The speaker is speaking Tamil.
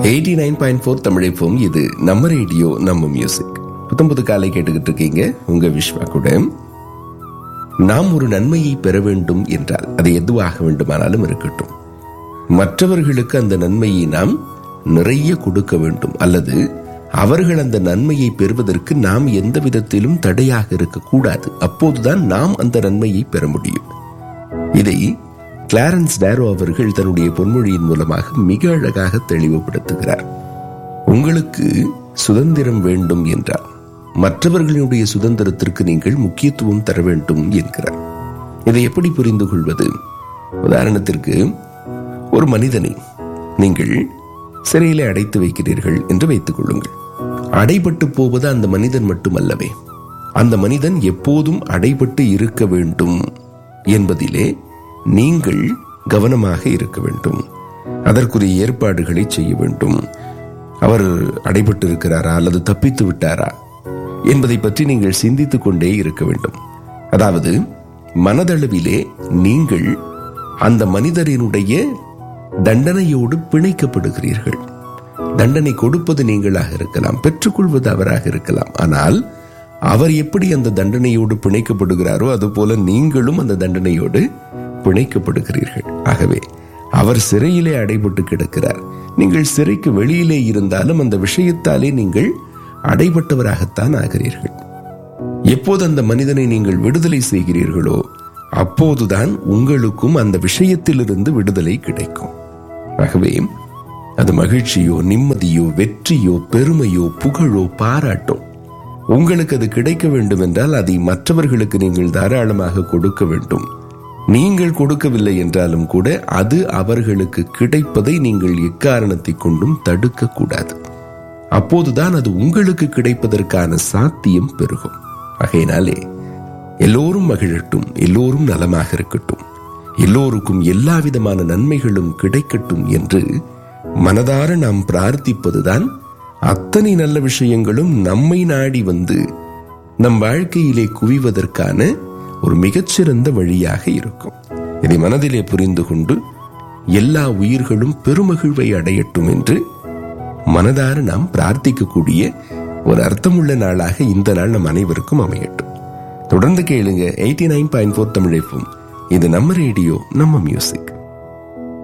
எயிட்டி நைன் பாயிண்ட் ஃபோர் தமிழைப்போம் இது நம்ம ரேடியோ நம்ம மியூசிக் புத்தம்புது காலை கேட்டுக்கிட்டு இருக்கீங்க உங்க விஸ்வா கூட நாம் ஒரு நன்மையை பெற வேண்டும் என்றால் அது எதுவாக வேண்டுமானாலும் இருக்கட்டும் மற்றவர்களுக்கு அந்த நன்மையை நாம் நிறைய கொடுக்க வேண்டும் அல்லது அவர்கள் அந்த நன்மையை பெறுவதற்கு நாம் எந்த விதத்திலும் தடையாக இருக்கக்கூடாது அப்போதுதான் நாம் அந்த நன்மையை பெற முடியும் இதை கிளாரன்ஸ் டேரோ அவர்கள் தன்னுடைய பொன்மொழியின் மூலமாக மிக அழகாக தெளிவுபடுத்துகிறார் உங்களுக்கு சுதந்திரம் வேண்டும் என்றால் மற்றவர்களுடைய சுதந்திரத்திற்கு நீங்கள் முக்கியத்துவம் தர வேண்டும் என்கிறார் இதை எப்படி புரிந்து கொள்வது உதாரணத்திற்கு ஒரு மனிதனை நீங்கள் சிறையிலே அடைத்து வைக்கிறீர்கள் என்று வைத்துக் கொள்ளுங்கள் அடைபட்டு போவது அந்த மனிதன் மட்டுமல்லவே அந்த மனிதன் எப்போதும் அடைபட்டு இருக்க வேண்டும் என்பதிலே நீங்கள் கவனமாக இருக்க வேண்டும் அதற்குரிய ஏற்பாடுகளை செய்ய வேண்டும் அவர் அடைபட்டு இருக்கிறாரா அல்லது தப்பித்து விட்டாரா என்பதை பற்றி நீங்கள் சிந்தித்துக் கொண்டே இருக்க வேண்டும் அதாவது மனதளவிலே நீங்கள் அந்த மனிதரினுடைய தண்டனையோடு பிணைக்கப்படுகிறீர்கள் தண்டனை கொடுப்பது நீங்களாக இருக்கலாம் பெற்றுக்கொள்வது அவராக இருக்கலாம் ஆனால் அவர் எப்படி அந்த தண்டனையோடு பிணைக்கப்படுகிறாரோ அதுபோல நீங்களும் அந்த தண்டனையோடு பிணைக்கப்படுகிறீர்கள் ஆகவே அவர் சிறையிலே அடைபட்டு கிடக்கிறார் நீங்கள் சிறைக்கு வெளியிலே இருந்தாலும் அந்த விஷயத்தாலே நீங்கள் அடைபட்டவராகத்தான் ஆகிறீர்கள் எப்போது அந்த மனிதனை நீங்கள் விடுதலை செய்கிறீர்களோ அப்போதுதான் உங்களுக்கும் அந்த விஷயத்திலிருந்து விடுதலை கிடைக்கும் ஆகவே அது மகிழ்ச்சியோ நிம்மதியோ வெற்றியோ பெருமையோ புகழோ பாராட்டோ உங்களுக்கு அது கிடைக்க வேண்டும் என்றால் அதை மற்றவர்களுக்கு நீங்கள் தாராளமாக கொடுக்க வேண்டும் நீங்கள் கொடுக்கவில்லை என்றாலும் கூட அது அவர்களுக்கு கிடைப்பதை நீங்கள் எக்காரணத்தை கொண்டும் தடுக்க கூடாது அப்போதுதான் அது உங்களுக்கு கிடைப்பதற்கான சாத்தியம் பெருகும் ஆகையினாலே எல்லோரும் மகிழட்டும் எல்லோரும் நலமாக இருக்கட்டும் எல்லோருக்கும் எல்லா விதமான நன்மைகளும் கிடைக்கட்டும் என்று மனதார நாம் பிரார்த்திப்பதுதான் அத்தனை நல்ல விஷயங்களும் நம்மை நாடி வந்து நம் வாழ்க்கையிலே குவிவதற்கான ஒரு மிகச்சிறந்த வழியாக இருக்கும் இதை மனதிலே புரிந்து கொண்டு எல்லா உயிர்களும் பெருமகிழ்வை அடையட்டும் என்று மனதார நாம் பிரார்த்திக்கக்கூடிய ஒரு அர்த்தமுள்ள நாளாக இந்த நாள் நம் அனைவருக்கும் அமையட்டும் தொடர்ந்து கேளுங்க எயிட்டி நைன் பாயிண்ட் ஃபோர் தமிழைப்பும் இது நம்ம ரேடியோ நம்ம மியூசிக்